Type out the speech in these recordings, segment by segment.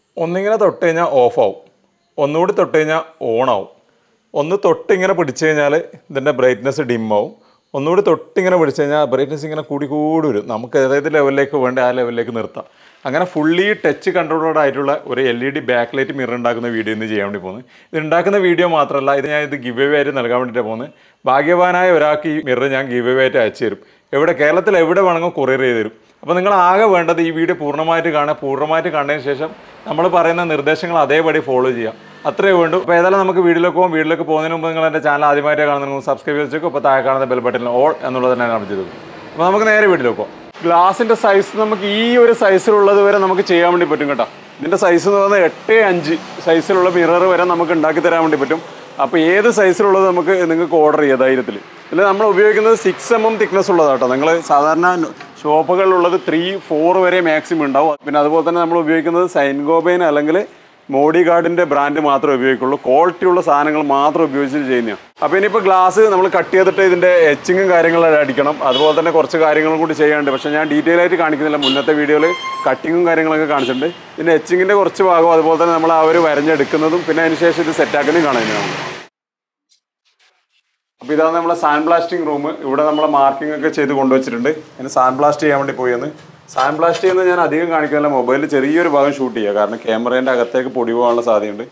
ഒന്നിങ്ങനെ തൊട്ട് കഴിഞ്ഞാൽ ഓഫാവും ഒന്നുകൂടി തൊട്ട് കഴിഞ്ഞാൽ ഓണാവും ഒന്ന് തൊട്ട് ഇങ്ങനെ പിടിച്ചു കഴിഞ്ഞാൽ ഇതിൻ്റെ ബ്രൈറ്റ്നസ് ഡിമ്മാവും ഒന്നുകൂടി തൊട്ടിങ്ങനെ പിടിച്ചു കഴിഞ്ഞാൽ ബ്രൈറ്റ്നസ് ഇങ്ങനെ കൂടി കൂടി വരും നമുക്ക് ഏതായത് ലെവലിലേക്ക് വേണ്ട ആ ലെവലിലേക്ക് നിർത്താം അങ്ങനെ ഫുള്ളി ടച്ച് കൺട്രോളോഡ് ആയിട്ടുള്ള ഒരു L E D back light mirror ഉണ്ടാക്കുന്ന വീഡിയോ ഇന്ന് ചെയ്യാൻ വേണ്ടി പോകുന്നത് ഇത് ഉണ്ടാക്കുന്ന വീഡിയോ മാത്രമല്ല ഇത് ഞാൻ ഇത് ഗിവ് അവേ ആയിട്ട് നൽകാൻ വേണ്ടിയിട്ട് പോകുന്നത് ഭാഗ്യവാനായ ഒരാൾക്ക് ഈ മിറർ ഞാൻ ഗിവ് അവേ ആയിട്ട് അയച്ചു തരും എവിടെ കേരളത്തിൽ എവിടെ വേണമെങ്കിൽ കൊറിയർ ചെയ്ത് തരും അപ്പോൾ നിങ്ങൾ ആകെ വേണ്ടത് ഈ വീഡിയോ പൂർണ്ണമായിട്ട് കാണുക പൂർണ്ണമായിട്ട് കണ്ടതിന് ശേഷം നമ്മൾ പറയുന്ന നിർദ്ദേശങ്ങൾ അതേപടി ഫോളോ ചെയ്യാം അത്രയേ വേണ്ടൂ അപ്പോൾ ഏതായാലും നമുക്ക് വീഡിയോയിലേക്ക് പോകും വീഡിയോയിലേക്ക് പോകുന്നതിന് മുമ്പ് നിങ്ങൾ എൻ്റെ ചാനൽ ആദ്യമായിട്ട് കാണുന്ന സബ്സ്ക്രൈബ് ചെയ്തേക്കും അപ്പോൾ താഴെ കാണുന്ന ബെൽ ബട്ടണിൽ ഓൾ എന്നുള്ളത് തന്നെ കാണിച്ചു തരും അപ്പോൾ നമുക്ക് നേരെ വീഡിയോയിലേക്ക് പോകാം ഗ്ലാസിൻ്റെ സൈസ് നമുക്ക് ഈ ഒരു സൈസിലുള്ളത് വരെ നമുക്ക് ചെയ്യാൻ വേണ്ടി പറ്റും കേട്ടോ ഇതിൻ്റെ സൈസ് എന്ന് പറയുന്നത് എട്ട് അഞ്ച് സൈസിലുള്ള മിറർ വരെ നമുക്ക് ഉണ്ടാക്കി തരാൻ വേണ്ടി പറ്റും അപ്പോൾ ഏത് സൈസിലുള്ളത് നമുക്ക് നിങ്ങൾക്ക് ഓർഡർ ചെയ്യാം ധൈര്യത്തിൽ ഇതിൽ നമ്മൾ ഉപയോഗിക്കുന്നത് സിക്സ് എം എം തിക്നെസ് ഉള്ളതാണ് കേട്ടോ നിങ്ങൾ സാധാരണ ഷോപ്പുകളിലുള്ളത് ത്രീ ഫോർ വരെ മാക്സിമം ഉണ്ടാവും പിന്നെ അതുപോലെ തന്നെ നമ്മൾ ഉപയോഗിക്കുന്നത് സൈൻഗോബൈൻ അല്ലെങ്കിൽ മോഡി ഗാർഡിൻ്റെ ബ്രാൻഡ് മാത്രമേ ഉപയോഗിക്കുള്ളൂ ക്വാളിറ്റി ഉള്ള സാധനങ്ങൾ മാത്രം ഉപയോഗിച്ച് ചെയ്യുന്നതാണ് അപ്പോൾ ഇനിയിപ്പോൾ ഗ്ലാസ് നമ്മൾ കട്ട് ചെയ്തിട്ട് ഇതിൻ്റെ എച്ചിങ്ങും കാര്യങ്ങളും അടിക്കണം അതുപോലെ തന്നെ കുറച്ച് കാര്യങ്ങളും കൂടി ചെയ്യാനുണ്ട് പക്ഷേ ഞാൻ ഡീറ്റെയിൽ ആയിട്ട് കാണിക്കുന്നില്ല മുന്നത്തെ വീഡിയോയിൽ കട്ടിങ്ങും കാര്യങ്ങളൊക്കെ കാണിച്ചിട്ടുണ്ട് ഇതിൻ്റെ എച്ചിങ്ങിൻ്റെ കുറച്ച് ഭാഗം അതുപോലെ തന്നെ നമ്മൾ അവർ വരഞ്ഞെടുക്കുന്നതും പിന്നെ അതിന് ശേഷം ഇത് സെറ്റാക്കുന്നതും കാണുന്നതാണ് അപ്പോൾ ഇതാണ് നമ്മളെ സാൻഡ് ബ്ലാസ്റ്റിംഗ് റൂം ഇവിടെ നമ്മളെ മാർക്കിംഗ് ഒക്കെ ചെയ്ത് കൊണ്ടുവച്ചിട്ടുണ്ട് അതിന് സാൻഡ് ബ്ലാസ്റ്റ് ചെയ്യാൻ വേണ്ടി പോയെന്ന് സാൻഡ് ബ്ലാസ്റ്റ് ചെയ്യുന്നത് ഞാൻ അധികം കാണിക്കുന്നില്ല മൊബൈലിൽ ചെറിയൊരു ഭാഗം ഷൂട്ട് ചെയ്യുക കാരണം ക്യാമറേൻ്റെ അകത്തേക്ക് പൊടി പോകാനുള്ള സാധ്യതയുണ്ട്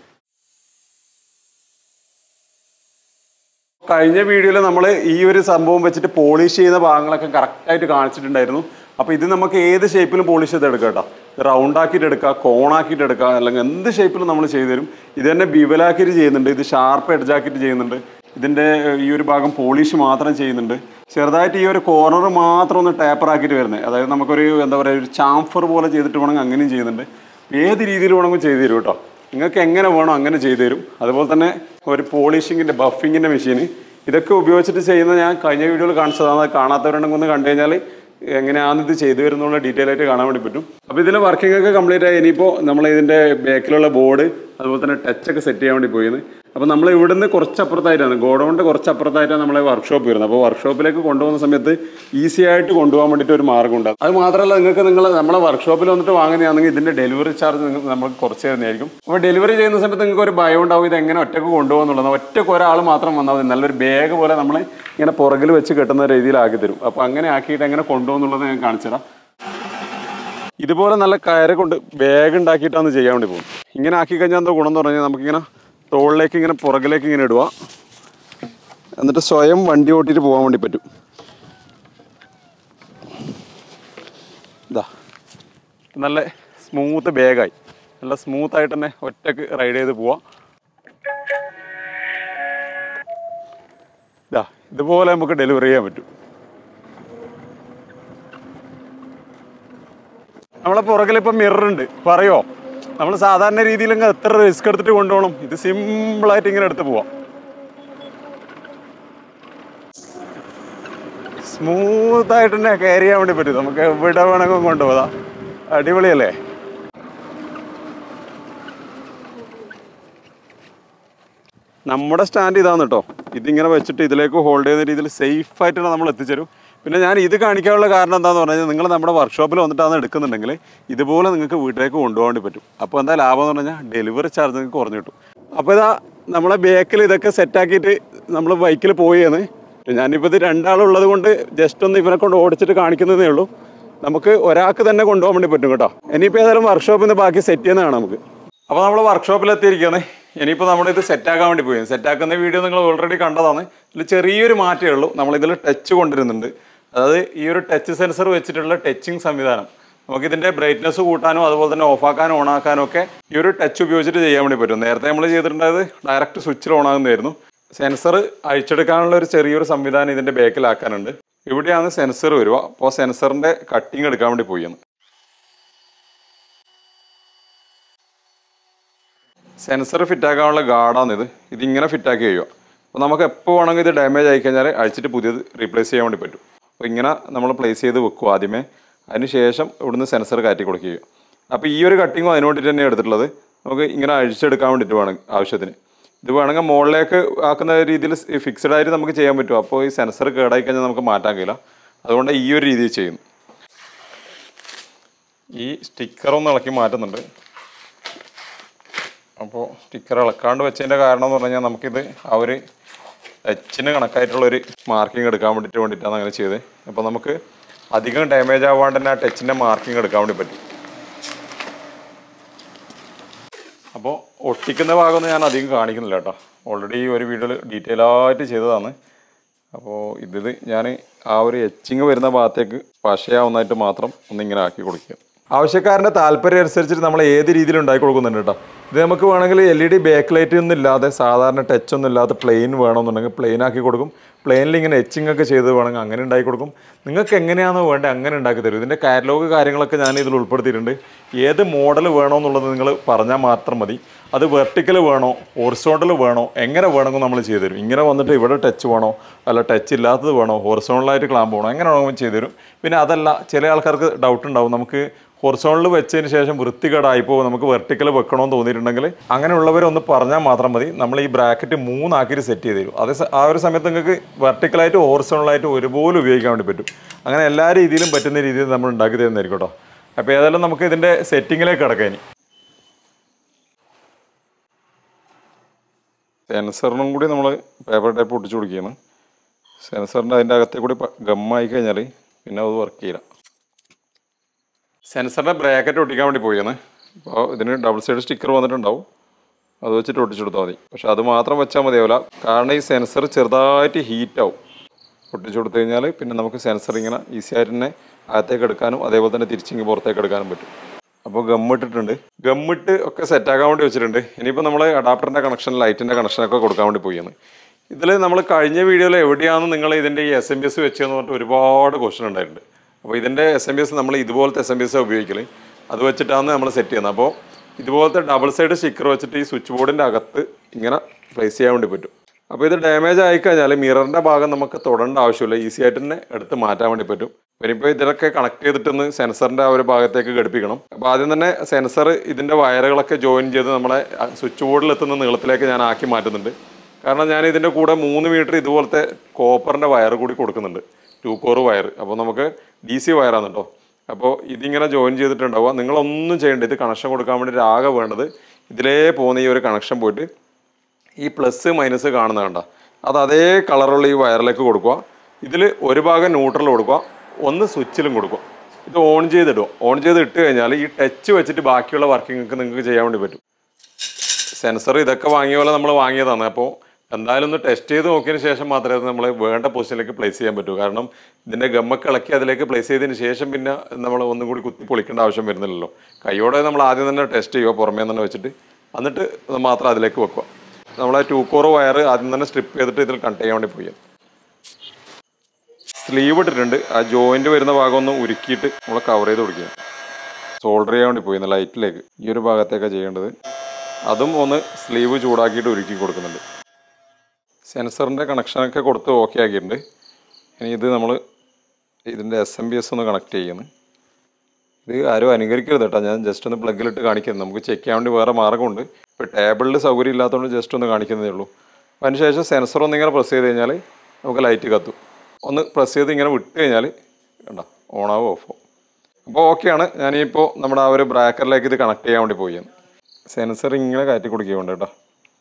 കഴിഞ്ഞ വീഡിയോയിൽ നമ്മൾ ഈ ഒരു സംഭവം വെച്ചിട്ട് പോളിഷ് ചെയ്യുന്ന ഭാഗങ്ങളൊക്കെ കറക്റ്റായിട്ട് കാണിച്ചിട്ടുണ്ടായിരുന്നു അപ്പോൾ ഇത് നമുക്ക് ഏത് ഷേപ്പിലും പോളിഷ് ചെയ്ത് എടുക്കാം കേട്ടോ റൗണ്ട് ആക്കിയിട്ട് എടുക്കുക കോണാക്കിയിട്ട് എടുക്കുക അല്ലെങ്കിൽ എന്ത് ഷേപ്പിലും നമ്മൾ ചെയ്തു തരും ഇത് തന്നെ ബിവലാക്കിയിട്ട് ചെയ്യുന്നുണ്ട് ഇത് ഷാർപ്പ് എഡ്ജാക്കിയിട്ട് ചെയ്യുന്നുണ്ട് ഇതിൻ്റെ ഈ ഒരു ഭാഗം പോളിഷ് മാത്രം ചെയ്യുന്നുണ്ട് ചെറുതായിട്ട് ഈ ഒരു കോർണർ മാത്രം ഒന്ന് ടേപ്പർ ആക്കിയിട്ട് വരുന്നത് അതായത് നമുക്കൊരു എന്താ പറയുക ഒരു ചാംഫർ പോലെ ചെയ്തിട്ട് വേണമെങ്കിൽ അങ്ങനെയും ചെയ്യുന്നുണ്ട് ഏത് രീതിയിൽ വേണമെങ്കിൽ ചെയ്തു തരും കേട്ടോ നിങ്ങൾക്ക് എങ്ങനെ വേണോ അങ്ങനെ ചെയ്തു തരും അതുപോലെ തന്നെ ഒരു പോളിഷിങ്ങിൻ്റെ ബഫിങ്ങിൻ്റെ മെഷീൻ ഇതൊക്കെ ഉപയോഗിച്ചിട്ട് ചെയ്യുന്ന ഞാൻ കഴിഞ്ഞ വീഡിയോയിൽ കാണിച്ചതാണ് അത് കാണാത്തവരുണ്ടെങ്കിൽ ഒന്ന് കണ്ടു കഴിഞ്ഞാൽ എങ്ങനെയാണ് ഇത് ചെയ്തു വരുന്നുള്ള ഡീറ്റെയിൽ ആയിട്ട് കാണാൻ വേണ്ടി പറ്റും അപ്പോൾ ഇതിൻ്റെ വർക്കിംഗ് ഒക്കെ കംപ്ലീറ്റ് ആയി ഇനിയിപ്പോൾ നമ്മൾ ഇതിൻ്റെ ബാക്കിലുള്ള ബോർഡ് അതുപോലെ തന്നെ ടച്ചൊക്കെ സെറ്റ് ചെയ്യാൻ വേണ്ടി പോയത് അപ്പോൾ നമ്മൾ ഇവിടുന്ന് കുറച്ചപ്പുറത്തായിട്ടാണ് ഗോഡൗണിൻ്റെ കുറച്ചപ്പുറത്തായിട്ടാണ് നമ്മളെ വർക്ക്ഷോപ്പ് വരുന്നത് അപ്പോൾ വർക്ക്ഷോപ്പിലേക്ക് കൊണ്ടുപോകുന്ന സമയത്ത് ഈസി ആയിട്ട് കൊണ്ടുപോകാൻ വേണ്ടിയിട്ട് ഒരു മാർഗ്ഗമുണ്ട് അത് മാത്രമല്ല നിങ്ങൾക്ക് നിങ്ങൾ നമ്മളെ വർക്ക്ഷോപ്പിൽ വന്നിട്ട് വാങ്ങുന്നതാണെങ്കിൽ ഇതിൻ്റെ ഡെലിവറി ചാർജ് നിങ്ങൾക്ക് നമുക്ക് കുറച്ച് തരുന്നതായിരിക്കും അപ്പോൾ ഡെലിവറി ചെയ്യുന്ന സമയത്ത് നിങ്ങൾക്ക് ഒരു ഭയം ഉണ്ടാവും ഇത് എങ്ങനെ ഒറ്റക്ക് കൊണ്ടുപോകുന്നുള്ളത് ഒറ്റക്ക് ഒരാൾ മാത്രം വന്നാൽ മതി നല്ലൊരു ബാഗ് പോലെ നമ്മൾ ഇങ്ങനെ പുറകിൽ വെച്ച് കെട്ടുന്ന രീതിയിലാക്കി തരും അപ്പോൾ അങ്ങനെ ആക്കിയിട്ട് എങ്ങനെ കൊണ്ടുപോകുന്നുള്ളത് ഞാൻ കാണിച്ചു തരാം ഇതുപോലെ നല്ല കയറ് കൊണ്ട് ബാഗ് ഉണ്ടാക്കിയിട്ടാണ് ചെയ്യാൻ വേണ്ടി പോകും ഇങ്ങനെ ആക്കി കഴിഞ്ഞാൽ എന്താ ഗുണം എന്ന് പറഞ്ഞാൽ നമുക്കിങ്ങനെ തോളിലേക്ക് ഇങ്ങനെ പുറകിലേക്ക് ഇങ്ങനെ ഇടുക എന്നിട്ട് സ്വയം വണ്ടി ഓട്ടിയിട്ട് പോകാൻ വേണ്ടി പറ്റും ഇതാ നല്ല സ്മൂത്ത് ബാഗായി നല്ല സ്മൂത്തായിട്ട് തന്നെ ഒറ്റക്ക് റൈഡ് ചെയ്ത് പോവാം ഇതാ ഇതുപോലെ നമുക്ക് ഡെലിവറി ചെയ്യാൻ പറ്റും നമ്മളെ പുറകിൽ ഇപ്പം മിറർ ഉണ്ട് പറയോ നമ്മൾ സാധാരണ രീതിയിൽ ഇങ്ങ് എത്ര റിസ്ക് എടുത്തിട്ട് കൊണ്ടുപോകണം ഇത് സിമ്പിളായിട്ട് ഇങ്ങനെ എടുത്ത് പോവാം സ്മൂത്തായിട്ട് തന്നെ കയറി ചെയ്യാൻ വേണ്ടി പറ്റും നമുക്ക് എവിടെ വേണമെങ്കിലും കൊണ്ടുപോകാം അടിപൊളിയല്ലേ നമ്മുടെ സ്റ്റാൻഡ് ഇതാണ് കേട്ടോ ഇതിങ്ങനെ വെച്ചിട്ട് ഇതിലേക്ക് ഹോൾഡ് ചെയ്യുന്ന രീതിയിൽ സേഫ് ആയിട്ട് നമ്മൾ എത്തിച്ചേരും പിന്നെ ഞാൻ ഇത് കാണിക്കാനുള്ള കാരണം എന്താണെന്ന് പറഞ്ഞാൽ നിങ്ങൾ നമ്മുടെ വർക്ക്ഷോപ്പിൽ വന്നിട്ടാണ് എടുക്കുന്നുണ്ടെങ്കിൽ ഇതുപോലെ നിങ്ങൾക്ക് വീട്ടിലേക്ക് കൊണ്ടുപോകാൻ വേണ്ടി പറ്റും അപ്പോൾ എന്താ ലാഭം എന്ന് പറഞ്ഞാൽ ഡെലിവറി ചാർജ് നിങ്ങൾക്ക് കുറഞ്ഞു കിട്ടും അപ്പോൾ ഇതാ നമ്മളെ ബാക്കിൽ ഇതൊക്കെ സെറ്റാക്കിയിട്ട് നമ്മൾ ബൈക്കിൽ പോയെന്ന് ഞാനിപ്പോൾ ഇത് രണ്ടാളുള്ളത് കൊണ്ട് ജസ്റ്റ് ഒന്ന് ഇവനെ കൊണ്ട് ഓടിച്ചിട്ട് കാണിക്കുന്നതേ ഉള്ളൂ നമുക്ക് ഒരാൾക്ക് തന്നെ കൊണ്ടുപോകാൻ വേണ്ടി പറ്റും കേട്ടോ ഇനിയിപ്പോൾ ഏതായാലും വർക്ക്ഷോപ്പിൽ നിന്ന് ബാക്കി സെറ്റ് ചെയ്യുന്നതാണ് നമുക്ക് അപ്പോൾ നമ്മൾ വർക്ക്ഷോപ്പിൽ എത്തിയിരിക്കുകയാണ് ഇനിയിപ്പോൾ നമ്മളിത് സെറ്റാക്കാൻ വേണ്ടി പോയി സെറ്റാക്കുന്ന വീഡിയോ നിങ്ങൾ ഓൾറെഡി കണ്ടതാണ് ഇതിൽ ചെറിയൊരു മാറ്റമേ ഉള്ളൂ നമ്മളിതിൽ ടച്ച് കൊണ്ടുവരുന്നുണ്ട് അതായത് ഈ ഒരു ടച്ച് സെൻസർ വെച്ചിട്ടുള്ള ടച്ചിങ് സംവിധാനം നമുക്കിതിൻ്റെ ബ്രൈറ്റ്നസ് കൂട്ടാനും അതുപോലെ തന്നെ ഓഫാക്കാനും ഓണാക്കാനും ഒക്കെ ഈ ഒരു ടച്ച് ഉപയോഗിച്ചിട്ട് ചെയ്യാൻ വേണ്ടി പറ്റും നേരത്തെ നമ്മൾ ചെയ്തിട്ടുണ്ടായത് ഡയറക്റ്റ് സ്വിച്ചിൽ ഓണാകുന്നതായിരുന്നു സെൻസർ അഴിച്ചെടുക്കാനുള്ള ഒരു ചെറിയൊരു സംവിധാനം ഇതിൻ്റെ ബാക്കിലാക്കാനുണ്ട് ഇവിടെയാണ് സെൻസർ വരിക അപ്പോൾ സെൻസറിൻ്റെ കട്ടിങ് എടുക്കാൻ വേണ്ടി പോയി സെൻസർ ഫിറ്റാക്കാനുള്ള ഗാർഡാണ് ഇത് ഇതിങ്ങനെ ഫിറ്റാക്കി കഴിയുക അപ്പോൾ നമുക്ക് എപ്പോൾ വേണമെങ്കിൽ ഇത് ഡാമേജ് ആയി കഴിഞ്ഞാൽ അഴിച്ചിട്ട് പുതിയത് റീപ്ലേസ് ചെയ്യാൻ വേണ്ടി പറ്റും അപ്പോൾ ഇങ്ങനെ നമ്മൾ പ്ലേസ് ചെയ്ത് വെക്കും ആദ്യമേ അതിന് ശേഷം ഇവിടുന്ന് സെൻസർ കയറ്റി കൊടുക്കുക അപ്പോൾ ഈ ഒരു കട്ടിങ്ങും അതിന് വേണ്ടിയിട്ട് തന്നെ എടുത്തിട്ടുള്ളത് നമുക്ക് ഇങ്ങനെ അഴിച്ചെടുക്കാൻ വേണ്ടിയിട്ട് വേണം ആവശ്യത്തിന് ഇത് വേണമെങ്കിൽ മുകളിലേക്ക് ആക്കുന്ന രീതിയിൽ ഫിക്സഡ് ആയിട്ട് നമുക്ക് ചെയ്യാൻ പറ്റും അപ്പോൾ ഈ സെൻസർ കേടായി കഴിഞ്ഞാൽ നമുക്ക് മാറ്റാൻ കഴിയില്ല അതുകൊണ്ട് ഈ ഒരു രീതിയിൽ ചെയ്യുന്നു ഈ സ്റ്റിക്കറൊന്ന് ഇളക്കി മാറ്റുന്നുണ്ട് അപ്പോൾ സ്റ്റിക്കർ ഇളക്കാണ്ട് വെച്ചതിൻ്റെ കാരണം എന്ന് പറഞ്ഞു കഴിഞ്ഞാൽ നമുക്കിത് ആ ഒരു ടച്ചിന് കണക്കായിട്ടുള്ളൊരു മാർക്കിംഗ് എടുക്കാൻ വേണ്ടിയിട്ട് വേണ്ടിയിട്ടാണ് അങ്ങനെ ചെയ്തത് അപ്പോൾ നമുക്ക് അധികം ഡാമേജ് ആവാണ്ട് തന്നെ ആ ടച്ചിൻ്റെ മാർക്കിംഗ് എടുക്കാൻ വേണ്ടി പറ്റും അപ്പോൾ ഒട്ടിക്കുന്ന ഭാഗമൊന്നും ഞാൻ അധികം കാണിക്കുന്നില്ല കേട്ടോ ഓൾറെഡി ഈ ഒരു വീഡിയോയിൽ ഡീറ്റെയിൽ ആയിട്ട് ചെയ്തതാണ് അപ്പോൾ ഇത് ഞാൻ ആ ഒരു എച്ചിങ് വരുന്ന ഭാഗത്തേക്ക് പശയാവുന്നതായിട്ട് മാത്രം ഒന്നിങ്ങനെ ആക്കി കൊടുക്കുക ആവശ്യക്കാരൻ്റെ താല്പര്യം അനുസരിച്ചിട്ട് നമ്മൾ ഏത് രീതിയിൽ ഉണ്ടാക്കി കൊടുക്കുന്നുണ്ട് കേട്ടോ ഇത് നമുക്ക് വേണമെങ്കിൽ L E D back light ഒന്നും ഇല്ലാതെ സാധാരണ ടച്ച് ഒന്നും ഇല്ലാതെ പ്ലെയിൻ വേണമെന്നുണ്ടെങ്കിൽ പ്ലെയിൻ ആക്കി കൊടുക്കും പ്ലെയിനിൽ ഇങ്ങനെ എച്ചിങ് ഒക്കെ ചെയ്ത് വേണമെങ്കിൽ അങ്ങനെ ഉണ്ടാക്കി കൊടുക്കും നിങ്ങൾക്ക് എങ്ങനെയാണോ വേണ്ടത് അങ്ങനെ ഉണ്ടാക്കി തരും ഇതിൻ്റെ കാറ്റലോഗ് കാര്യങ്ങളൊക്കെ ഞാൻ ഇതിൽ ഉൾപ്പെടുത്തിയിട്ടുണ്ട് ഏത് മോഡൽ വേണമെന്നുള്ളത് നിങ്ങൾ പറഞ്ഞാൽ മാത്രം മതി അത് വെർട്ടിക്കൽ വേണോ ഹോറിസോണ്ടൽ വേണോ എങ്ങനെ വേണമെങ്കിൽ നമ്മൾ ചെയ്തു തരും ഇങ്ങനെ വന്നിട്ട് ഇവിടെ ടച്ച് വേണോ അല്ല ടച്ച് ഇല്ലാത്തത് വേണോ ഹോറിസോണ്ടലായിട്ട് ക്ലാമ്പ് വേണോ എങ്ങനെ വേണമെങ്കിൽ ചെയ്തു തരും പിന്നെ അതല്ല ചില ആൾക്കാർക്ക് ഡൗട്ട് ഉണ്ടാവും നമുക്ക് ഹൊറിസോണിൽ വെച്ചതിന് ശേഷം വൃത്തികേടായിപ്പോൾ നമുക്ക് വെർട്ടിക്കൽ വെക്കണമെന്ന് തോന്നിയിട്ടുണ്ടെങ്കിൽ അങ്ങനെയുള്ളവരൊന്ന് പറഞ്ഞാൽ മാത്രം മതി നമ്മൾ ഈ ബ്രാക്കറ്റ് മൂന്നാക്കിയിട്ട് സെറ്റ് ചെയ്ത് തരും അതേ സ- ആ ഒരു സമയത്ത് നിങ്ങൾക്ക് വെർട്ടിക്കലായിട്ട് ഹോറിസോണലായിട്ട് ഒരുപോലെ ഉപയോഗിക്കാൻ വേണ്ടി പറ്റും അങ്ങനെ എല്ലാ രീതിയിലും പറ്റുന്ന രീതിയിൽ നമ്മൾ ഉണ്ടാക്കി തരുന്നതായിരിക്കും കേട്ടോ അപ്പോൾ ഏതായാലും നമുക്ക് ഇതിൻ്റെ സെറ്റിങ്ങിലേക്ക് കിടക്കാം ഇനി സെൻസറിനും കൂടി നമ്മൾ പേപ്പർ ടൈപ്പ് ഒട്ടിച്ചു കൊടുക്കുകയാണ് സെൻസറിൻ്റെ അതിൻ്റെ അകത്തെ കൂടി ഗമ്മായി കഴിഞ്ഞാൽ പിന്നെ അത് വർക്ക് ചെയ്യില്ല സെൻസറിൻ്റെ ബ്രാക്കറ്റ് ഒട്ടിക്കാൻ വേണ്ടി പോയാണ് അപ്പോൾ ഇതിന് ഡബിൾ സൈഡ് സ്റ്റിക്കർ വന്നിട്ടുണ്ടാവും അത് വെച്ചിട്ട് ഒട്ടിച്ചു കൊടുത്താൽ മതി പക്ഷെ അത് മാത്രം വെച്ചാൽ മതിയാവില്ല കാരണം ഈ സെൻസർ ചെറുതായിട്ട് ഹീറ്റ് ആവും ഒട്ടിച്ചു കൊടുത്തു കഴിഞ്ഞാൽ പിന്നെ നമുക്ക് സെൻസർ ഇങ്ങനെ ഈസി ആയിട്ട് തന്നെ അകത്തേക്ക് എടുക്കാനും അതേപോലെ തന്നെ തിരിച്ചിങ്ങ് പുറത്തേക്ക് എടുക്കാനും പറ്റും അപ്പോൾ ഗമ്മിട്ടിട്ടുണ്ട് ഗമ്മിട്ട് ഒക്കെ സെറ്റാക്കാൻ വേണ്ടി വെച്ചിട്ടുണ്ട് ഇനിയിപ്പോൾ നമ്മൾ അഡാപ്റ്ററിൻ്റെ കണക്ഷൻ ലൈറ്റിൻ്റെ കണക്ഷനൊക്കെ കൊടുക്കാൻ വേണ്ടി പോയാണ് ഇതിൽ നമ്മൾ കഴിഞ്ഞ വീഡിയോയിൽ എവിടെയാണ് നിങ്ങൾ ഇതിൻ്റെ ഈ എസ് എം ബി എസ് വെച്ചതെന്ന് പറഞ്ഞിട്ട് ഒരുപാട് ക്വസ്റ്റൻ ഉണ്ടായിട്ടുണ്ട് അപ്പോൾ ഇതിൻ്റെ എസ് എം ബി എസ് നമ്മൾ ഇതുപോലത്തെ എസ് എം ബി എസ് ഉപയോഗിക്കൽ അത് വെച്ചിട്ടാണ് നമ്മൾ സെറ്റ് ചെയ്യുന്നത് അപ്പോൾ ഇതുപോലത്തെ ഡബിൾ സൈഡ് സ്റ്റിക്കർ വെച്ചിട്ട് ഈ സ്വിച്ച് ബോർഡിൻ്റെ അകത്ത് ഇങ്ങനെ പ്ലേസ് ചെയ്യാൻ വേണ്ടി പറ്റും അപ്പോൾ ഇത് ഡാമേജ് ആയിക്കഴിഞ്ഞാൽ മിററിൻ്റെ ഭാഗം നമുക്ക് തൊടേണ്ട ആവശ്യമില്ല ഈസി ആയിട്ട് തന്നെ എടുത്ത് മാറ്റാൻ വേണ്ടി പറ്റും ഇനിയിപ്പോൾ ഇതിലൊക്കെ കണക്ട് ചെയ്തിട്ടൊന്ന് സെൻസറിൻ്റെ ആ ഒരു ഭാഗത്തേക്ക് ഘടിപ്പിക്കണം അപ്പോൾ ആദ്യം തന്നെ സെൻസർ ഇതിൻ്റെ വയറുകളൊക്കെ ജോയിൻ ചെയ്ത് നമ്മളെ സ്വിച്ച് ബോർഡിൽ എത്തുന്ന നീളത്തിലേക്ക് ഞാൻ ആക്കി മാറ്റുന്നുണ്ട് കാരണം ഞാൻ ഇതിൻ്റെ കൂടെ മൂന്ന് മീറ്റർ ഇതുപോലത്തെ കോപ്പറിൻ്റെ വയർ കൂടി കൊടുക്കുന്നുണ്ട് ടു കോർ വയർ അപ്പോൾ നമുക്ക് ഡി സി വയറാണ് കേട്ടോ അപ്പോൾ ഇതിങ്ങനെ ജോയിൻ ചെയ്തിട്ടുണ്ടാവുക നിങ്ങളൊന്നും ചെയ്യേണ്ട ഇത് കണക്ഷൻ കൊടുക്കാൻ വേണ്ടി ആകെ വേണ്ടത് ഇതിലേ പോകുന്ന ഈ ഒരു കണക്ഷൻ പോയിട്ട് ഈ പ്ലസ് മൈനസ് കാണുന്ന കണ്ട അത് അതേ കളറുള്ള ഈ വയറിലേക്ക് കൊടുക്കുക ഇതിൽ ഒരു ഭാഗം ന്യൂട്രൽ കൊടുക്കുക ഒന്ന് സ്വിച്ചിലും കൊടുക്കുക ഇത് ഓൺ ചെയ്തിടുക ഓൺ ചെയ്ത് ഇട്ട് കഴിഞ്ഞാൽ ഈ ടച്ച് വെച്ചിട്ട് ബാക്കിയുള്ള വർക്കിംഗ് നിങ്ങൾക്ക് ചെയ്യാൻ വേണ്ടി പറ്റും സെൻസർ ഇതൊക്കെ വാങ്ങിയ പോലെ നമ്മൾ വാങ്ങിയതാണ് അപ്പോൾ എന്തായാലും ഒന്ന് ടെസ്റ്റ് ചെയ്ത് നോക്കിയതിന് ശേഷം മാത്രമേ അത് നമ്മൾ വേണ്ട പൊസിഷനിലേക്ക് പ്ലേസ് ചെയ്യാൻ പറ്റൂ കാരണം ഇതിൻ്റെ ഗമ്മൊക്കെ ഇളക്കി അതിലേക്ക് പ്ലേസ് ചെയ്തതിന് ശേഷം പിന്നെ നമ്മൾ ഒന്നും കൂടി കുത്തി പൊളിക്കേണ്ട ആവശ്യം വരുന്നില്ലല്ലോ കൈയോടെ നമ്മൾ ആദ്യം തന്നെ ടെസ്റ്റ് ചെയ്യുക പുറമേ തന്നെ വെച്ചിട്ട് എന്നിട്ട് അത് മാത്രം അതിലേക്ക് വെക്കുക നമ്മളെ ടൂ കോർ വയർ ആദ്യം തന്നെ സ്ട്രിപ്പ് ചെയ്തിട്ട് ഇതിൽ കട്ട് ചെയ്യാൻ വേണ്ടി പോയി സ്ലീവ് ഇട്ടിട്ടുണ്ട് ആ ജോയിന്റ് വരുന്ന ഭാഗം ഒന്ന് ഉരുക്കിയിട്ട് നമ്മൾ കവർ ചെയ്ത് കൊടുക്കുക സോൾഡർ ചെയ്യാൻ വേണ്ടി പോയി ലൈറ്റിലേക്ക് ഈ ഒരു ഭാഗത്തേക്കാണ് ചെയ്യേണ്ടത് അതും ഒന്ന് സ്ലീവ് ചൂടാക്കിയിട്ട് ഉരുക്കി കൊടുക്കുന്നുണ്ട് സെൻസറിൻ്റെ കണക്ഷനൊക്കെ കൊടുത്ത് ഓക്കെ ആക്കിയിട്ടുണ്ട് ഇനി ഇത് നമ്മൾ ഇതിൻ്റെ എസ് എം ബി എസ് ഒന്ന് കണക്ട് ചെയ്യുന്നു ഇത് ആരും അനുകരിക്കരുത് കേട്ടോ ഞാൻ ജസ്റ്റ് ഒന്ന് പ്ലഗിലിട്ട് കാണിക്കുന്നത് നമുക്ക് ചെക്ക് ചെയ്യാൻ വേണ്ടി വേറെ മാർഗ്ഗമുണ്ട് ഇപ്പോൾ ടേബിളിൽ സൗകര്യം ഇല്ലാത്തതുകൊണ്ട് ജസ്റ്റ് ഒന്ന് കാണിക്കുന്നതേ ഉള്ളൂ അപ്പോൾ അതിന് ശേഷം സെൻസർ ഒന്ന് ഇങ്ങനെ പ്രസ് ചെയ്ത് കഴിഞ്ഞാൽ നമുക്ക് ലൈറ്റ് കത്തും ഒന്ന് പ്രസ് ചെയ്ത് ഇങ്ങനെ വിട്ട് കഴിഞ്ഞാൽ കണ്ട ഓണാവും ഓഫോ അപ്പോൾ ഓക്കെയാണ് ഞാനിപ്പോൾ നമ്മുടെ ആ ഒരു ബ്രാക്കറിലേക്ക് ഇത് കണക്ട് ചെയ്യാൻ വേണ്ടി പോയി സെൻസർ ഇങ്ങനെ കയറ്റി കൊടുക്കുകയുണ്ട് കേട്ടോ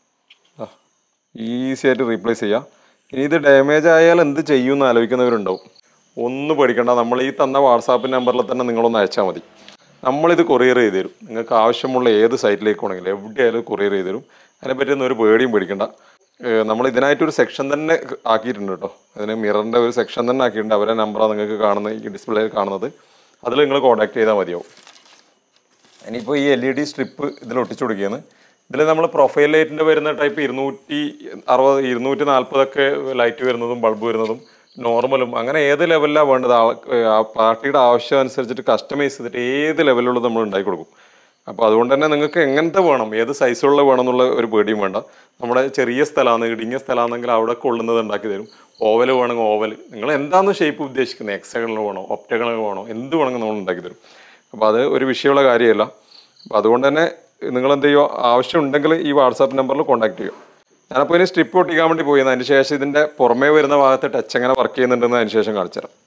ഈസി ആയിട്ട് റീപ്ലേസ് ചെയ്യാം ഇനി ഇത് ഡാമേജ് ആയാൽ എന്ത് ചെയ്യുമെന്ന് ആലോചിക്കുന്നവരുണ്ടാവും ഒന്ന് പേടിക്കണ്ട നമ്മൾ ഈ തന്ന വാട്സാപ്പ് നമ്പറിൽ തന്നെ നിങ്ങളൊന്ന് അയച്ചാൽ മതി നമ്മളിത് കൊറിയർ ചെയ്ത് തരും നിങ്ങൾക്ക് ആവശ്യമുള്ള ഏത് സൈറ്റിലേക്ക് വേണമെങ്കിലും എവിടെയായാലും കൊറിയർ ചെയ്ത് തരും അതിനെപ്പറ്റി ഒന്നും ഒരു പേടിയും പേടിക്കണ്ട ഏഹ് നമ്മൾ ഇതിനായിട്ടൊരു സെക്ഷൻ തന്നെ ആക്കിയിട്ടുണ്ട് കേട്ടോ അതിന് മിററിൻ്റെ ഒരു സെക്ഷൻ തന്നെ ആക്കിയിട്ടുണ്ട് അവരെ നമ്പറാണ് നിങ്ങൾക്ക് കാണുന്നത് ഈ ഡിസ്പ്ലേയിൽ കാണുന്നത് അതിൽ നിങ്ങൾ കോൺടാക്ട് ചെയ്താൽ മതിയാവും ഇനിയിപ്പോൾ ഈ എൽ ഇ ഡി സ്ട്രിപ്പ് ഇതിൽ ഒട്ടിച്ചു കൊടുക്കുകയാണ് ഇതിൽ നമ്മൾ പ്രൊഫൈൽ ലൈറ്റിൻ്റെ വരുന്ന ടൈപ്പ് ഇരുന്നൂറ്റി അറുപത് ഇരുന്നൂറ്റി നാൽപ്പതൊക്കെ ലൈറ്റ് വരുന്നതും ബൾബ് വരുന്നതും നോർമലും അങ്ങനെ ഏത് ലെവലിലാണ് വേണ്ടത് ആ ആ പാർട്ടിയുടെ ആവശ്യം അനുസരിച്ചിട്ട് കസ്റ്റമൈസ് ചെയ്തിട്ട് ഏത് ലെവലിലുള്ളത് നമ്മൾ ഉണ്ടാക്കി കൊടുക്കും അപ്പോൾ അതുകൊണ്ട് തന്നെ നിങ്ങൾക്ക് എങ്ങനത്തെ വേണം ഏത് സൈസുള്ള വേണം എന്നുള്ള ഒരു പേടിയും വേണ്ട നമ്മുടെ ചെറിയ സ്ഥലമാണ് ഇടുങ്ങിയ സ്ഥലമാണെങ്കിൽ അവിടെ കൊള്ളുന്നത് ഉണ്ടാക്കി തരും ഓവൽ വേണമെങ്കിൽ ഓവൽ നിങ്ങൾ എന്താണെന്ന് ഷേപ്പ് ഉദ്ദേശിക്കുന്നത് എക്സഗണൽ വേണോ ഒപ്റ്റഗണൽ വേണോ എന്ത് വേണമെങ്കിൽ നമ്മൾ ഉണ്ടാക്കി തരും അപ്പോൾ അത് ഒരു വിഷയമുള്ള കാര്യമല്ല അപ്പോൾ അതുകൊണ്ട് തന്നെ നിങ്ങൾ എന്ത് ചെയ്യുക ആവശ്യമുണ്ടെങ്കിൽ ഈ വാട്സാപ്പ് നമ്പറിൽ കോൺടാക്ട് ചെയ്യുക ഞാനപ്പോൾ ഇനി സ്ട്രിപ്പ് ഒട്ടിക്കാൻ വേണ്ടി പോയി അതിന് ശേഷം ഇതിൻ്റെ പുറമേ വരുന്ന ഭാഗത്ത് ടച്ച് എങ്ങനെ വർക്ക് ചെയ്യുന്നുണ്ടെന്ന് അതിന് ശേഷം കാണിച്ചു തരാം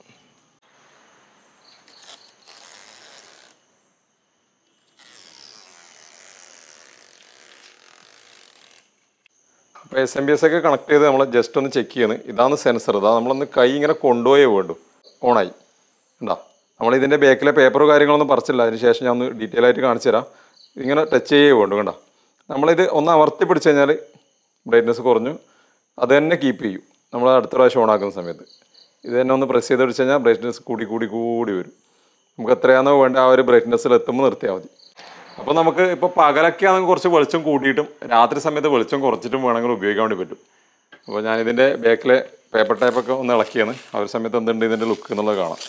അപ്പോൾ എസ് എം ബി എസ് ഒക്കെ കണക്ട് ചെയ്ത് നമ്മൾ ജസ്റ്റ് ഒന്ന് ചെക്ക് ചെയ്യുന്നത് ഇതാണ് സെൻസർ ഇതാ നമ്മളൊന്ന് കൈ ഇങ്ങനെ കൊണ്ടുപോയേ വേണ്ടു ഓണായി ഉണ്ടോ നമ്മൾ ഇതിൻ്റെ ബാക്കിലെ പേപ്പറോ കാര്യങ്ങളൊന്നും പറിച്ചില്ല അതിന് ശേഷം ഞാൻ ഒന്ന് ഡീറ്റെയിൽ ആയിട്ട് കാണിച്ചു തരാം ഇങ്ങനെ ടച്ച് ചെയ്യേ വേണ്ടു കണ്ടോ നമ്മളിത് ഒന്ന് അമർത്തി പിടിച്ച് കഴിഞ്ഞാൽ ബ്രൈറ്റ്നസ് കുറഞ്ഞു അത് തന്നെ കീപ്പ് ചെയ്യും നമ്മൾ അടുത്ത പ്രാവശ്യം ഓണാക്കുന്ന സമയത്ത് ഇത് തന്നെ ഒന്ന് പ്രസ് ചെയ്ത് പിടിച്ച് കഴിഞ്ഞാൽ ബ്രൈറ്റ്നസ് കൂടി കൂടി കൂടി വരും നമുക്ക് എത്രയാണോ വേണ്ട ആ ഒരു ബ്രൈറ്റ്നസ്സിൽ എത്തുമ്പോൾ നിർത്തിയാൽ മതി അപ്പോൾ നമുക്ക് ഇപ്പോൾ പകലൊക്കെ ആണെങ്കിൽ കുറച്ച് വെളിച്ചം കൂട്ടിയിട്ടും രാത്രി സമയത്ത് വെളിച്ചം കുറച്ചിട്ടും വേണമെങ്കിൽ ഉപയോഗിക്കാൻ വേണ്ടി പറ്റും അപ്പോൾ ഞാനിതിൻ്റെ ബാക്കിലെ പേപ്പർ ടൈപ്പൊക്കെ ഒന്ന് ഇളക്കിയാണ് ആ ഒരു സമയത്ത് എന്തുണ്ട് ഇതിൻ്റെ ലുക്ക് എന്നുള്ളത് കാണാം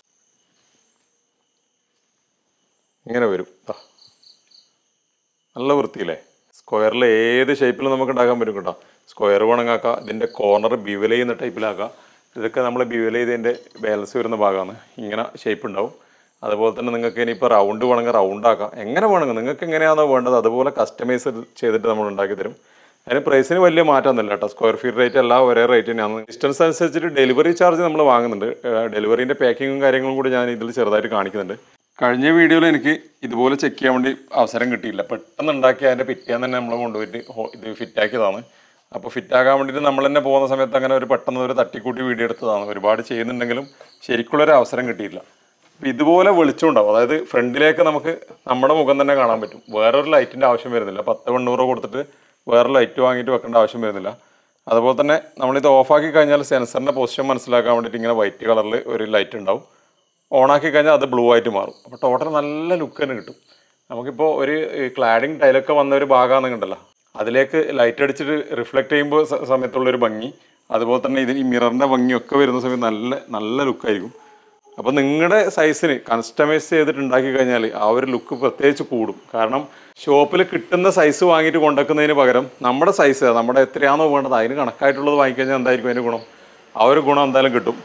ഇങ്ങനെ വരും ദാ. നല്ല വൃത്തിയില്ലേ സ്ക്വയറിൽ ഏത് ഷേപ്പിലും നമുക്ക് ഉണ്ടാക്കാൻ പറ്റും കേട്ടോ സ്ക്വയർ വേണമെങ്കിൽ ഇതിൻ്റെ കോർണർ ബിവൽ ചെയ്യുന്ന ടൈപ്പിലാക്കാം ഇതൊക്കെ നമ്മൾ ബിവൽ ചെയ്തതിൻ്റെ ബാലൻസ് വരുന്ന ഭാഗമാണ് ഇങ്ങനെ ഷേപ്പ് ഉണ്ടാവും അതുപോലെ തന്നെ നിങ്ങൾക്ക് ഇനിയിപ്പോൾ റൗണ്ട് വേണമെങ്കിൽ റൗണ്ട് ആക്കാം എങ്ങനെ വേണമെങ്കിൽ നിങ്ങൾക്ക് എങ്ങനെയാണോ വേണ്ടത് അതുപോലെ കസ്റ്റമൈസ് ചെയ്തിട്ട് നമ്മൾ ഉണ്ടാക്കി തരും അതിന് പ്രൈസിന് വലിയ മാറ്റമൊന്നുമില്ല കേട്ടോ സ്ക്വയർ ഫീറ്റ് റേറ്റ് എല്ലാം ഒരേ റേറ്റ് തന്നെയാണ് ഡിസ്റ്റൻസ് അനുസരിച്ചിട്ട് ഡെലിവറി ചാർജ് നമ്മൾ വാങ്ങുന്നുണ്ട് ഡെലിവറീൻ്റെ പാക്കിങ്ങും കാര്യങ്ങളും കൂടി ഞാൻ ഇതിൽ ചെറുതായിട്ട് കാണിക്കുന്നുണ്ട് കഴിഞ്ഞ വീഡിയോയിൽ എനിക്ക് ഇതുപോലെ ചെക്ക് ചെയ്യാൻ വേണ്ടി അവസരം കിട്ടിയില്ല പെട്ടെന്ന് ഉണ്ടാക്കി അതിൻ്റെ പിറ്റേന്ന് തന്നെ നമ്മൾ കൊണ്ടുപോയിട്ട് ഹോ- ഇത് ഫിറ്റാക്കിയതാണ് അപ്പോൾ ഫിറ്റാക്കാൻ വേണ്ടിയിട്ട് നമ്മൾ തന്നെ പോകുന്ന സമയത്ത് അങ്ങനെ ഒരു പെട്ടെന്ന് ഒരു തട്ടിക്കൂട്ടി വീഡിയോ എടുത്തതാണ് ഒരുപാട് ചെയ്യുന്നുണ്ടെങ്കിലും ശരിക്കുള്ളൊരു അവസരം കിട്ടിയില്ല അപ്പോൾ ഇതുപോലെ വെളിച്ചം ഉണ്ടാവും അതായത് ഫ്രണ്ടിലേക്ക് നമുക്ക് നമ്മുടെ മുഖം തന്നെ കാണാൻ പറ്റും വേറൊരു ലൈറ്റിൻ്റെ ആവശ്യം വരുന്നില്ല പത്ത് എണ്ണൂറ് കൊടുത്തിട്ട് വേറെ ലൈറ്റ് വാങ്ങിയിട്ട് വെക്കേണ്ട ആവശ്യം വരുന്നില്ല അതുപോലെ തന്നെ നമ്മളിത് ഓഫാക്കി കഴിഞ്ഞാൽ സെൻസറിൻ്റെ പൊസിഷൻ മനസ്സിലാക്കാൻ വേണ്ടിയിട്ട് ഇങ്ങനെ വൈറ്റ് കളറിൽ ഒരു ലൈറ്റ് ഉണ്ടാവും ഓണാക്കി കഴിഞ്ഞാൽ അത് ബ്ലൂ ആയിട്ട് മാറും അപ്പോൾ ടോട്ടൽ നല്ല ലുക്ക് തന്നെ കിട്ടും നമുക്കിപ്പോൾ ഒരു ക്ലാഡിങ് ടൈലൊക്കെ വന്ന ഒരു ഭാഗമാണെന്നുണ്ടല്ലോ അതിലേക്ക് ലൈറ്റ് അടിച്ചിട്ട് റിഫ്ലക്റ്റ് ചെയ്യുമ്പോൾ സ- സമയത്തുള്ളൊരു ഭംഗി അതുപോലെ തന്നെ ഇതിന് ഈ മിററിൻ്റെ ഭംഗിയൊക്കെ വരുന്ന സമയത്ത് നല്ല നല്ല ലുക്കായിരിക്കും അപ്പോൾ നിങ്ങളുടെ സൈസിന് കസ്റ്റമൈസ് ചെയ്തിട്ട് ഉണ്ടാക്കി കഴിഞ്ഞാൽ ആ ഒരു ലുക്ക് പ്രത്യേകിച്ച് കൂടും കാരണം ഷോപ്പിൽ കിട്ടുന്ന സൈസ് വാങ്ങിയിട്ട് കൊണ്ടുവെക്കുന്നതിന് പകരം നമ്മുടെ സൈസ് നമ്മുടെ എത്രയാണോ വേണ്ടത് അതിന് കണക്കായിട്ടുള്ളത് വാങ്ങിക്കഴിഞ്ഞാൽ എന്തായിരിക്കും അതിന് ഗുണം ആ ഒരു ഗുണം എന്തായാലും കിട്ടും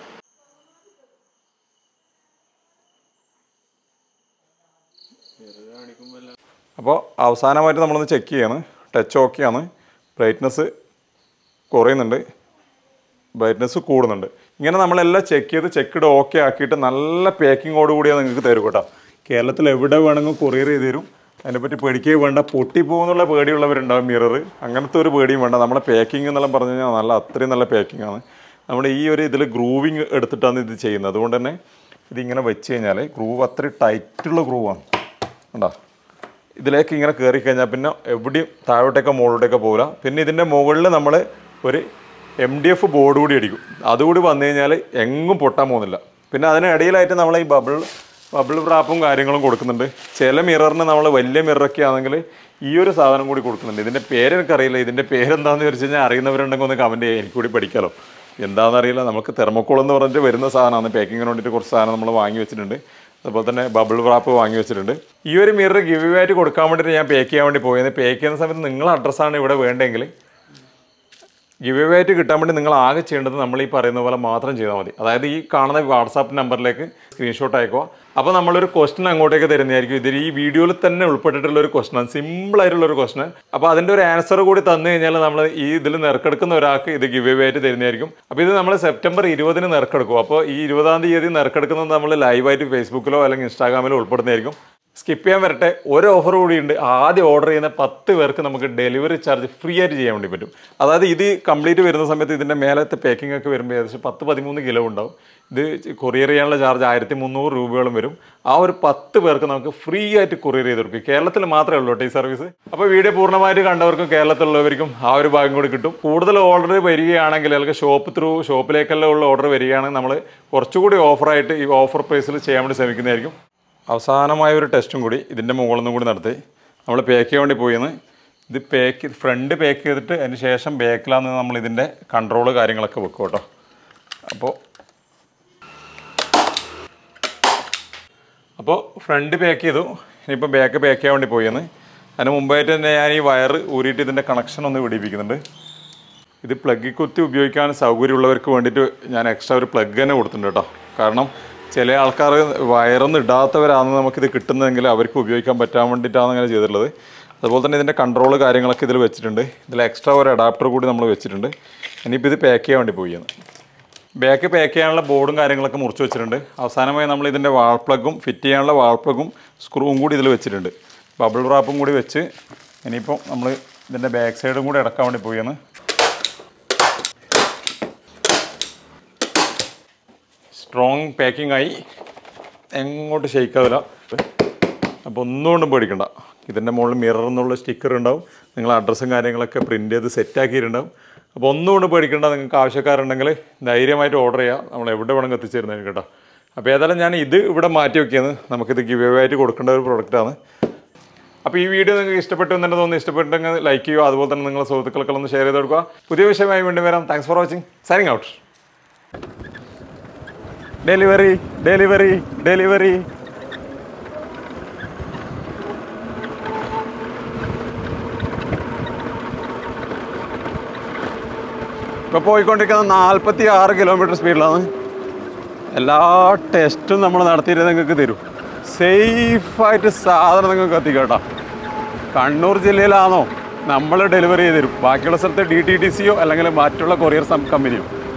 അപ്പോൾ അവസാനമായിട്ട് നമ്മളൊന്ന് ചെക്ക് ചെയ്യാണ് ടച്ച് ഓക്കെയാണ് ബ്രൈറ്റ്നസ് കുറയുന്നുണ്ട് ബ്രൈറ്റ്നസ് കൂടുന്നുണ്ട് ഇങ്ങനെ നമ്മളെല്ലാം ചെക്ക് ചെയ്ത് ചെക്കിഡ് ഓക്കെ ആക്കിയിട്ട് നല്ല പാക്കിങ്ങോട് കൂടിയാണ് നിങ്ങൾക്ക് തരും കേട്ടോ കേരളത്തിൽ എവിടെ വേണമെങ്കിലും കൊറിയർ ചെയ്ത് തരും അതിനെപ്പറ്റി പേടിക്കേ വേണ്ട പൊട്ടിപ്പോകുന്നുള്ള പേടിയുള്ളവരുണ്ടാവും മിറർ അങ്ങനത്തെ ഒരു പേടിയും വേണ്ട നമ്മുടെ പാക്കിംഗ് എന്നെല്ലാം പറഞ്ഞു കഴിഞ്ഞാൽ നല്ല അത്രയും നല്ല പാക്കിംഗ് ആണ് നമ്മുടെ ഈ ഒരു ഇതിൽ ഗ്രൂവിങ് എടുത്തിട്ടാണ് ഇത് ചെയ്യുന്നത് അതുകൊണ്ട് തന്നെ ഇതിങ്ങനെ വെച്ച് കഴിഞ്ഞാൽ ഗ്രൂവ് അത്രയും ടൈറ്റുള്ള ഗ്രൂവാണ് കണ്ടോ ഇതിലേക്ക് ഇങ്ങനെ കയറി കഴിഞ്ഞാൽ പിന്നെ എവിടെയും താഴോട്ടേക്കോ മുകളിലോട്ടേക്കോ പോകില്ല പിന്നെ ഇതിൻ്റെ മുകളിൽ നമ്മൾ ഒരു എം ഡി എഫ് ബോർഡ് കൂടി അടിക്കും അതുകൂടി വന്നു കഴിഞ്ഞാൽ എങ്ങും പൊട്ടാൻ പോകുന്നില്ല പിന്നെ അതിനിടയിലായിട്ട് നമ്മൾ ഈ ബബിൾ ബബിൾ റാപ്പും കാര്യങ്ങളും കൊടുക്കുന്നുണ്ട് ചില മിററിന് നമ്മൾ വലിയ മിററൊക്കെ ആണെങ്കിൽ ഈ ഒരു സാധനം കൂടി കൊടുക്കുന്നുണ്ട് ഇതിൻ്റെ പേര് എനിക്കറിയില്ല ഇതിൻ്റെ പേരെന്താണെന്ന് ചോദിച്ചു കഴിഞ്ഞാൽ അറിയുന്നവരുണ്ടെങ്കിൽ ഒന്ന് കമൻറ്റ് ചെയ്യാം എനിക്ക് കൂടി പഠിക്കാമല്ലോ എന്താണെന്ന് അറിയില്ല നമുക്ക് തെർമോക്കോൾ എന്ന് പറഞ്ഞിട്ട് വരുന്ന സാധനമാണ് പാക്കിങ്ങിന് വേണ്ടിയിട്ട് കുറച്ച് സാധനം നമ്മൾ വാങ്ങി വെച്ചിട്ടുണ്ട് അതുപോലെ തന്നെ ബബിൾ റാപ്പ് വാങ്ങി വെച്ചിട്ടുണ്ട് ഈ ഒരു മിറർ ഗിവ് ആയിട്ട് കൊടുക്കാൻ വേണ്ടിയിട്ട് ഞാൻ പാക്ക് ചെയ്യാൻ വേണ്ടി പോയത് പാക്ക് ചെയ്യുന്ന സമയത്ത് നിങ്ങളെ അഡ്രസ്സാണ് ഇവിടെ വേണ്ടെങ്കിൽ ഗിവ് ആയിട്ട് കിട്ടാൻ വേണ്ടി നിങ്ങൾ ആകെ ചെയ്യേണ്ടത് നമ്മൾ ഈ പറയുന്ന പോലെ മാത്രം ചെയ്താൽ മതി അതായത് ഈ കാണുന്ന വാട്സാപ്പ് നമ്പറിലേക്ക് സ്ക്രീൻഷോട്ട് അയക്കുക അപ്പോൾ നമ്മളൊരു ക്വസ്റ്റൻ അങ്ങോട്ടേക്ക് തരുന്നതായിരിക്കും ഇതിൽ ഈ വീഡിയോയിൽ തന്നെ ഉൾപ്പെട്ടിട്ടുള്ള ഒരു ക്വസ്റ്റൻ സിമ്പിൾ ആയിട്ടുള്ള ഒരു ക്വസ്റ്റൻ അപ്പോൾ അതിൻ്റെ ഒരു ആൻസർ കൂടി തന്നു കഴിഞ്ഞാൽ നമ്മൾ ഈ ഇതിൽ നെറുക്കെടുക്കുന്ന ഒരാൾക്ക് ഇത് ഗിവ് ആയിട്ട് തരുന്നതായിരിക്കും അപ്പോൾ ഇത് നമ്മൾ സെപ്റ്റംബർ ഇരുപതിന് നെറുക്കെടുക്കും അപ്പോൾ ഈ ഇരുപതാം തീയതി നെറുക്കെടുക്കുന്നത് നമ്മൾ ലൈവായിട്ട് ഫേസ്ബുക്കിലോ അല്ലെങ്കിൽ ഇൻസ്റ്റാഗ്രാമിലോ ഉൾപ്പെടുന്നതായിരിക്കും സ്കിപ്പ് ചെയ്യാൻ വരട്ടെ ഒരു ഓഫർ കൂടിയുണ്ട് ആദ്യം ഓർഡർ ചെയ്യുന്ന പത്ത് പേർക്ക് നമുക്ക് ഡെലിവറി ചാർജ് ഫ്രീ ആയിട്ട് ചെയ്യാൻ വേണ്ടി പറ്റും അതായത് ഇത് കംപ്ലീറ്റ് വരുന്ന സമയത്ത് ഇതിൻ്റെ മേലത്തെ പാക്കിംഗ് ഒക്കെ വരുമ്പോൾ ഏകദേശം പത്ത് പതിമൂന്ന് കിലോ ഉണ്ടാവും ഇത് കൊറിയർ ചെയ്യാനുള്ള ചാർജ് ആയിരത്തി മുന്നൂറ് രൂപയോളം വരും ആ ഒരു പത്ത് പേർക്ക് നമുക്ക് ഫ്രീ ആയിട്ട് കൊറിയർ ചെയ്ത് കൊടുക്കും കേരളത്തിൽ മാത്രമേ ഉള്ളൂ കേട്ടോ ഈ സർവീസ് അപ്പോൾ വീഡിയോ പൂർണ്ണമായിട്ട് കണ്ടവർക്കും കേരളത്തിലുള്ളവർക്കും ആ ഒരു ഭാഗം കൂടി കിട്ടും കൂടുതൽ ഓർഡർ വരികയാണെങ്കിൽ അല്ലെങ്കിൽ ഷോപ്പ് ത്രൂ ഷോപ്പിലേക്കെല്ലാം ഉള്ള ഓർഡർ വരികയാണെങ്കിൽ നമ്മൾ കുറച്ചുകൂടി ഓഫറായിട്ട് ഈ ഓഫർ പ്രൈസിൽ ചെയ്യാൻ വേണ്ടി ശ്രമിക്കുന്നതായിരിക്കും അവസാനമായ ഒരു ടെസ്റ്റും കൂടി ഇതിൻ്റെ മുകളിൽ നിന്നും കൂടി നടത്തി നമ്മൾ പാക്ക് ചെയ്യാൻ വേണ്ടി പോയിന്ന് ഇത് പാക്ക് ഫ്രണ്ട് പാക്ക് ചെയ്തിട്ട് അതിന് ശേഷം ബാക്കിലാണ് നമ്മൾ ഇതിൻ്റെ കൺട്രോള് കാര്യങ്ങളൊക്കെ വെക്കും കേട്ടോ അപ്പോൾ അപ്പോൾ ഫ്രണ്ട് പാക്ക് ചെയ്തു ഇനിയിപ്പോൾ ബാക്ക് പാക്ക് ചെയ്യാൻ വേണ്ടി പോയിന്ന് അതിന് മുമ്പായിട്ട് തന്നെ ഞാൻ ഈ വയർ ഊരിയിട്ട് ഇതിൻ്റെ കണക്ഷൻ ഒന്ന് പിടിപ്പിക്കുന്നുണ്ട് ഇത് പ്ലഗ് കുത്തി ഉപയോഗിക്കാൻ സൗകര്യമുള്ളവർക്ക് വേണ്ടിയിട്ട് ഞാൻ എക്സ്ട്രാ ഒരു പ്ലഗ് തന്നെ കൊടുത്തിട്ടുണ്ട് കേട്ടോ കാരണം ചില ആൾക്കാർ വയറൊന്നും ഇടാത്തവരാണ് നമുക്കിത് കിട്ടുന്നതെങ്കിൽ അവർക്ക് ഉപയോഗിക്കാൻ പറ്റാൻ വേണ്ടിയിട്ടാണ് അങ്ങനെ ചെയ്തിട്ടുള്ളത് അതുപോലെ തന്നെ ഇതിൻ്റെ കൺട്രോൾ കാര്യങ്ങളൊക്കെ ഇതിൽ വെച്ചിട്ടുണ്ട് ഇതിൽ എക്സ്ട്രാ ഒരു അഡാപ്റ്റർ കൂടി നമ്മൾ വെച്ചിട്ടുണ്ട് ഇനിയിപ്പോൾ ഇത് പാക്ക് ചെയ്യാൻ വേണ്ടി പോയി ബാക്ക് പാക്ക് ചെയ്യാനുള്ള ബോർഡും കാര്യങ്ങളൊക്കെ മുറിച്ച് വെച്ചിട്ടുണ്ട് അവസാനമായി നമ്മൾ ഇതിൻ്റെ വാൾ പ്ലഗും ഫിറ്റ് ചെയ്യാനുള്ള വാൾ പ്ലഗും സ്ക്രൂവും കൂടി ഇതിൽ വെച്ചിട്ടുണ്ട് ബബിൾ റാപ്പും കൂടി വെച്ച് ഇനിയിപ്പോൾ നമ്മൾ ഇതിൻ്റെ ബാക്ക് സൈഡും കൂടി ഇടക്കാൻ വേണ്ടി പോയാണ് സ്ട്രോങ് പാക്കിംഗ് ആയി എങ്ങോട്ട് ഷെയ്ക്കാവില്ല അപ്പോൾ ഒന്നുകൊണ്ടും പേടിക്കണ്ട ഇതിൻ്റെ മുകളിൽ മിറർ എന്നുള്ള സ്റ്റിക്കർ ഉണ്ടാവും നിങ്ങൾ അഡ്രസ്സും കാര്യങ്ങളൊക്കെ പ്രിൻ്റ് ചെയ്ത് സെറ്റാക്കിയിട്ടുണ്ടാവും അപ്പോൾ ഒന്നുകൊണ്ടും പേടിക്കണ്ട നിങ്ങൾക്ക് ആവശ്യക്കാരുണ്ടെങ്കിൽ ധൈര്യമായിട്ട് ഓർഡർ ചെയ്യാം നമ്മൾ എവിടെ വേണമെങ്കിൽ എത്തിച്ചേരുന്നതിന് കേട്ടോ അപ്പോൾ ഏതായാലും ഞാൻ ഇത് ഇവിടെ മാറ്റി വെക്കിയത് നമുക്കിത് ഗിവ് ആയിട്ട് കൊടുക്കേണ്ട ഒരു പ്രൊഡക്റ്റാണ് അപ്പോൾ ഈ വീഡിയോ നിങ്ങൾക്ക് ഇഷ്ടപ്പെട്ടു എന്ന് തന്നെ തോന്നുന്നു ഇഷ്ടപ്പെട്ടെങ്കിൽ ലൈക്ക് ചെയ്യുക അതുപോലെ തന്നെ നിങ്ങളുടെ സുഹൃത്തുക്കൾക്കെല്ലാം ഒന്ന് ഷെയർ ചെയ്ത് കൊടുക്കുക പുതിയ വിഷയമായി വീണ്ടും വരാം thanks for watching signing out delivery delivery delivery ഇപ്പോൾ പോയിക്കൊണ്ടിരിക്കുന്നത് നാൽപ്പത്തി ആറ് കിലോമീറ്റർ സ്പീഡിലാണ് എല്ലാ ടെസ്റ്റും നമ്മൾ നടത്തിയിട്ട് നിങ്ങൾക്ക് തരും സേഫായിട്ട് സാധനം നിങ്ങൾക്ക് എത്തിക്കാം കേട്ടോ കണ്ണൂർ ജില്ലയിലാണോ നമ്മൾ ഡെലിവറി ചെയ്ത് തരും ബാക്കിയുള്ള സ്ഥലത്ത് ഡി ടി ടി സിയോ അല്ലെങ്കിൽ മറ്റുള്ള കൊറിയർ കമ്പനിയോ